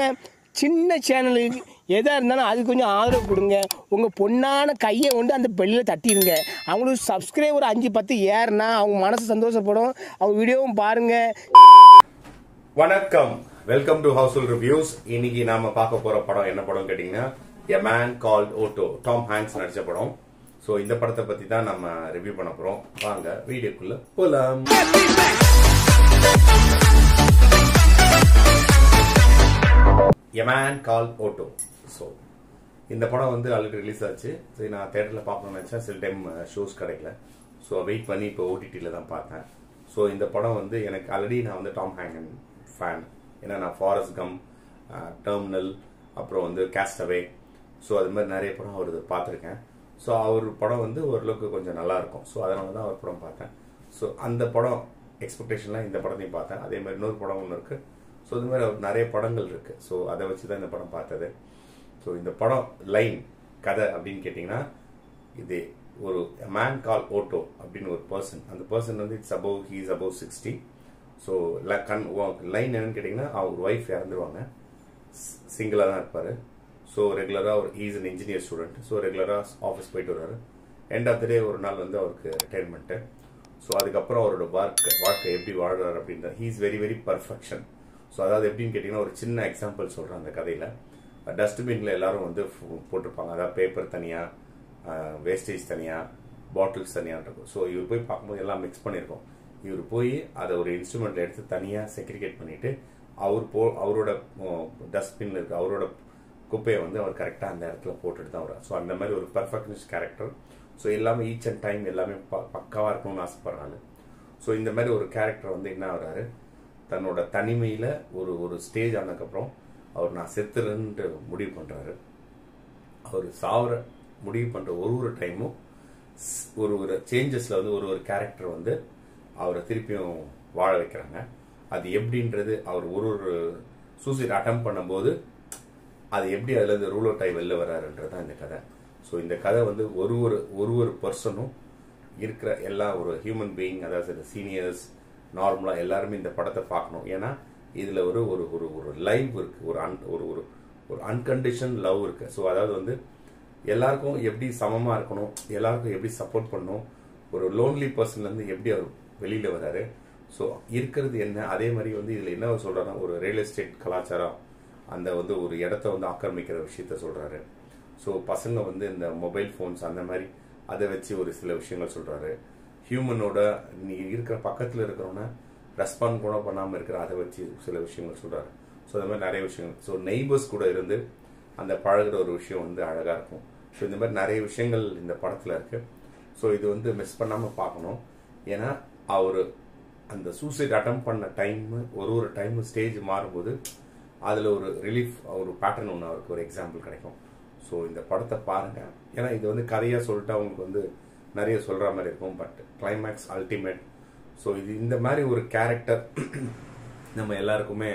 வாங்க சின்ன சேனலுக்கு எதாக இருந்தாலும் அது கொஞ்சம் ஆதரவு கொடுங்க உங்கள் பொண்ணான கையை கொண்டு அந்த பெல்லில் தட்டிடுங்க அவங்களுக்கு சப்ஸ்கிரைபர் அஞ்சு பத்து ஏறுனா அவங்க மனசு சந்தோஷப்படும் அவங்க வீடியோவும் பாருங்கள் வணக்கம் வெல்கம் டு ஹவுஸ்ஃபுல் ரிவ்யூஸ் இன்னைக்கு நாம பார்க்க போற படம் என்ன படம் கேட்டீங்கன்னா a man called Otto Tom Hanks நடிச்ச படம் சோ இந்த படத்தை பத்தி தான் நம்ம ரிவ்யூ பண்ண போறோம் வாங்க வீடியோக்குள்ள போலாம் a man call Otto so இந்த படம் வந்து ஆல்ரெடி ரிலீஸ் ஆச்சு சரி நான் தேட்டரில் பார்க்கணும்னு நினச்சேன் சில டைம் ஷோஸ் கிடைக்கல ஸோ வெயிட் பண்ணி இப்போ ஓடிடியில் தான் பார்த்தேன் ஸோ இந்த படம் வந்து எனக்கு ஆல்ரெடி நான் வந்து டாம் ஹேங்கன் ஃபேன் ஏன்னா நான் ஃபாரஸ்ட் கம் டெர்மினல் அப்புறம் வந்து கேஸ்டவே ஸோ அது மாதிரி நிறைய படம் அவர் பார்த்துருக்கேன் ஸோ அவர் படம் வந்து ஓரளவுக்கு கொஞ்சம் நல்லா இருக்கும் ஸோ அதனால தான் அவர் படம் பார்த்தேன் ஸோ அந்த படம் எக்ஸ்பெக்டேஷன்லாம் இந்த படத்தையும் பார்த்தேன் அதே மாதிரி இன்னொரு படம் ஒன்று இருக்குது ஸோ இது மாதிரி அவர் நிறைய படங்கள் இருக்கு ஸோ அதை வச்சு தான் இந்த படம் பார்த்தது ஸோ இந்த படம் லைன் கதை அப்படின்னு கேட்டிங்கன்னா இது ஒரு மேன் கால் ஓட்டோ அப்படின்னு ஒரு பர்சன் அந்த பர்சன் வந்து it's above he is above sixty so கண் லைன் என்னன்னு கேட்டிங்கன்னா அவர் ஒய்ஃப் இறந்துருவாங்க சிங்கிளாக தான் இருப்பார் ஸோ ரெகுலராக ஒரு is an engineer student so ரெகுலராக ஆஃபீஸ் போயிட்டு வருவார் எண்ட் ஆஃப் த டே ஒரு நாள் வந்து அவருக்கு ரிட்டையர்மெண்ட்டு ஸோ அதுக்கப்புறம் அவரோட வாழ்க்கை வாழ்க்கை எப்படி வாழ்றாரு அப்படின்ற he is very very perfection so அதாவது எப்படின்னு கேட்டிங்கன்னா ஒரு சின்ன எக்ஸாம்பிள் சொல்கிறேன் அந்த கதையில் டஸ்ட்பினில் எல்லாரும் வந்து போட்டிருப்பாங்க அதாவது பேப்பர் தனியாக வேஸ்டேஜ் தனியாக பாட்டில்ஸ் தனியாக இருக்கும் ஸோ இவர் போய் பார்க்கும்போது எல்லாம் மிக்ஸ் பண்ணியிருக்கோம் இவர் போய் அதை ஒரு இன்ஸ்ட்ருமெண்ட்டில் எடுத்து தனியாக செக்ரிகேட் பண்ணிவிட்டு அவர் போ அவரோட டஸ்ட்பின்ல இருக்க அவரோட குப்பையை வந்து அவர் கரெக்டாக அந்த இடத்துல போட்டுட்டு தான் வர்றார் ஸோ அந்த மாதிரி ஒரு பர்ஃபெக்ட்னஸ் கேரக்டர் ஸோ எல்லாமே ஈச் அண்ட் டைம் எல்லாமே ப பக்காவாக இருக்கணும்னு ஆசைப்படுறாரு ஸோ இந்த மாதிரி ஒரு கேரக்டர் வந்து என்ன ஆகுறாரு தன்னோட தனிமையில் ஒரு ஒரு ஸ்டேஜ் ஆனதுக்கப்புறம் அவர் நான் செத்துறேன்ட்டு முடிவு பண்ணுறாரு அவர் சாவர முடிவு பண்ணுற ஒரு ஒரு டைமும் ஒரு ஒரு சேஞ்சஸில் வந்து ஒரு ஒரு கேரக்டர் வந்து அவரை திருப்பியும் வாழ வைக்கிறாங்க அது எப்படின்றது அவர் ஒரு ஒரு சூசைட் அட்டம் பண்ணும்போது அது எப்படி அதுலேருந்து ரூல் அவுட் ஆகி வெளில வர்றாருன்றது தான் இந்த கதை ஸோ இந்த கதை வந்து ஒரு ஒரு ஒரு ஒரு பர்சனும் இருக்கிற எல்லா ஒரு ஹியூமன் பீயிங் அதாவது சீனியர்ஸ் நார்மலாக எல்லாருமே இந்த படத்தை பார்க்கணும் ஏன்னா இதில் ஒரு ஒரு ஒரு ஒரு லைவ் இருக்கு ஒரு அன் ஒரு ஒரு ஒரு அன்கண்டிஷன் லவ் இருக்கு ஸோ அதாவது வந்து எல்லாருக்கும் எப்படி சமமாக இருக்கணும் எல்லாருக்கும் எப்படி சப்போர்ட் பண்ணணும் ஒரு லோன்லி பர்சன்லேருந்து எப்படி அவர் வெளியில் வராரு ஸோ இருக்கிறது என்ன அதே மாதிரி வந்து இதில் என்ன சொல்கிறாருன்னா ஒரு ரியல் எஸ்டேட் கலாச்சாரம் அந்த வந்து ஒரு இடத்த வந்து ஆக்கிரமிக்கிற விஷயத்த சொல்கிறாரு ஸோ பசங்க வந்து இந்த மொபைல் ஃபோன்ஸ் அந்த மாதிரி அதை வச்சு ஒரு சில விஷயங்கள் சொல்கிறாரு ஹியூமனோட நீ இருக்கிற பக்கத்தில் இருக்கிறவன ரெஸ்பாண்ட் கூட பண்ணாமல் இருக்கிற அதை வச்சு சில விஷயங்கள் சொல்கிறாரு ஸோ அந்த மாதிரி நிறைய விஷயங்கள் ஸோ நெய்பர்ஸ் கூட இருந்து அந்த பழகுற ஒரு விஷயம் வந்து அழகாக இருக்கும் ஸோ இந்த மாதிரி நிறைய விஷயங்கள் இந்த படத்தில் இருக்குது ஸோ இது வந்து மிஸ் பண்ணாமல் பார்க்கணும் ஏன்னா அவர் அந்த சூசைட் அட்டம் பண்ண டைம் ஒரு ஒரு டைம் ஸ்டேஜ் மாறும்போது அதில் ஒரு ரிலீஃப் ஒரு பேட்டர்ன் ஒன்று அவருக்கு ஒரு எக்ஸாம்பிள் கிடைக்கும் ஸோ இந்த படத்தை பாருங்கள் ஏன்னா இது வந்து கதையாக சொல்லிட்டு அவங்களுக்கு வந்து நிறைய சொல்கிற மாதிரி இருக்கும் பட் கிளைமேக்ஸ் அல்டிமேட் ஸோ இது இந்த மாதிரி ஒரு கேரக்டர் நம்ம எல்லாருக்குமே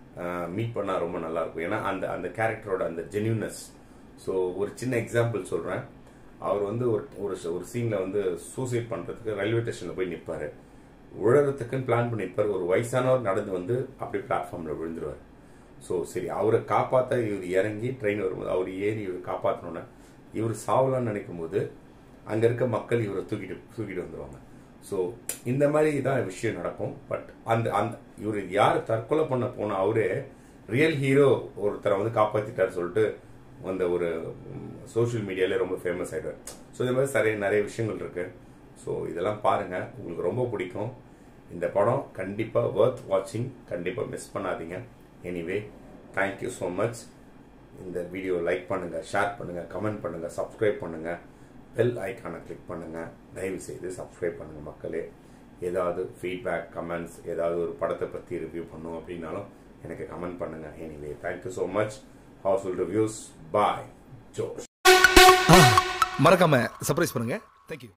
மீட் பண்ணால் ரொம்ப நல்லாயிருக்கும் ஏன்னா அந்த அந்த கேரக்டரோட அந்த ஜென்யூனஸ் ஸோ ஒரு சின்ன எக்ஸாம்பிள் சொல்கிறேன் அவர் வந்து ஒரு ஒரு ஒரு சீனில் வந்து சூசைட் பண்ணுறதுக்கு ரயில்வே ஸ்டேஷனில் போய் நிற்பார் உழறதுக்குன்னு பிளான் பண்ணியிருப்பார் ஒரு வயசானவர் நடந்து வந்து அப்படியே பிளாட்ஃபார்மில் விழுந்துருவார் ஸோ சரி அவரை காப்பாற்ற இவர் இறங்கி ட்ரெயின் வரும்போது அவர் ஏறி இவர் காப்பாற்றணுன்னு இவர் சாவலான்னு நினைக்கும் போது அங்கே இருக்க மக்கள் இவரை தூக்கிட்டு தூக்கிட்டு வந்துடுவாங்க ஸோ இந்த மாதிரி தான் விஷயம் நடக்கும் பட் அந்த அந்த இவர் யார் தற்கொலை பண்ண போன அவரே ரியல் ஹீரோ ஒருத்தரை வந்து காப்பாற்றிட்டார் சொல்லிட்டு அந்த ஒரு சோஷியல் மீடியாலே ரொம்ப ஃபேமஸ் ஆகிடுவார் ஸோ இந்த மாதிரி நிறைய நிறைய விஷயங்கள் இருக்கு ஸோ இதெல்லாம் பாருங்க உங்களுக்கு ரொம்ப பிடிக்கும் இந்த படம் கண்டிப்பாக ஒர்த் வாட்சிங் கண்டிப்பாக மிஸ் பண்ணாதீங்க எனிவே தேங்க்யூ ஸோ மச் இந்த வீடியோ லைக் பண்ணுங்க ஷேர் பண்ணுங்க கமெண்ட் பண்ணுங்க சப்ஸ்கிரைப் பண்ணுங்க பெல் ஐக்கானை கிளிக் பண்ணுங்க தயவு செய்து சப்ஸ்கிரைப் பண்ணுங்க மக்களே ஏதாவது ஃபீட்பேக் கமெண்ட்ஸ் ஏதாவது ஒரு படத்தை பற்றி ரிவ்யூ பண்ணும் அப்படின்னாலும் எனக்கு கமெண்ட் பண்ணுங்க anyway thank you so much housefull reviews by Josh மறக்காம சர்ப்ரைஸ் பண்ணுங்க தேங்க்யூ